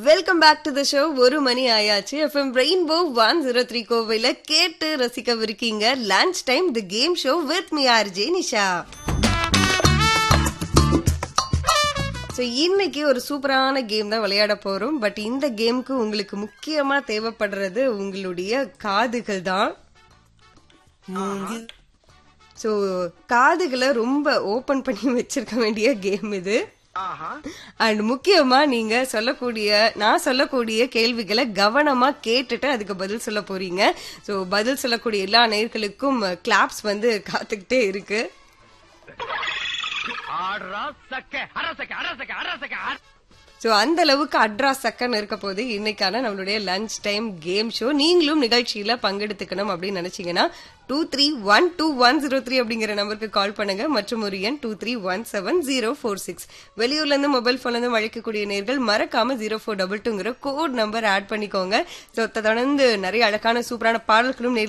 welcome back to the show ஒரு மணி ஆயாச்சு FM Rainbow one zero three கோவையில கேட்டு ரசிக்கவிருக்கீங்க lunch time the game show with me R J Nisha so இன்னைக்கு ஒரு சூப்பரான கேம் தான் விளையாட போறோம் பட் இந்த கேமுக்கு உங்களுக்கு முக்கியமா தேவைப்படுறது உங்களுடைய காதுகள் தான் ஸோ காதுகளை ரொம்ப ஓபன் பண்ணி வச்சிருக்க வேண்டிய கேம் இது அண்ட் முக்கியமா நீங்க சொல்லக்கூடிய நான் சொல்லக்கூடிய கேள்விகளை கவனமா கேட்டுட்டு அதுக்கு பதில் சொல்ல போறீங்க சோ பதில் சொல்லக்கூடிய எல்லா நேர்களுக்கும் கிளாப்ஸ் வந்து காத்துக்கிட்டே இருக்கு ஆடுறா சக்க அரசக்க அரசக்க அரசக்க அர- சோ அந்த அளவுக்கு அட்ரா சக்கன் இருக்க போது இன்னைக்கான நம்மளுடைய லஞ்ச் டைம் கேம் ஷோ நீங்களும் நிகழ்ச்சியில பங்கெடுத்துக்கணும் அப்படின்னு நினைச்சீங்கன்னா two three one two one zero three அப்படிங்கிற நம்பருக்கு கால் பண்ணுங்க மற்றும் ஒரு எண் two three one seven zero four six வெளியூர்ல இருந்து மொபைல் போன்ல இருந்து அழைக்கக்கூடிய நேர்கள் மறக்காம ஜீரோ ஃபோர் டபுள் டூங்கிற கோட் நம்பர் ஆட் பண்ணிக்கோங்க ஸோ தொடர்ந்து நிறைய அழகான சூப்பரான பாடல்களும் நேர்கள்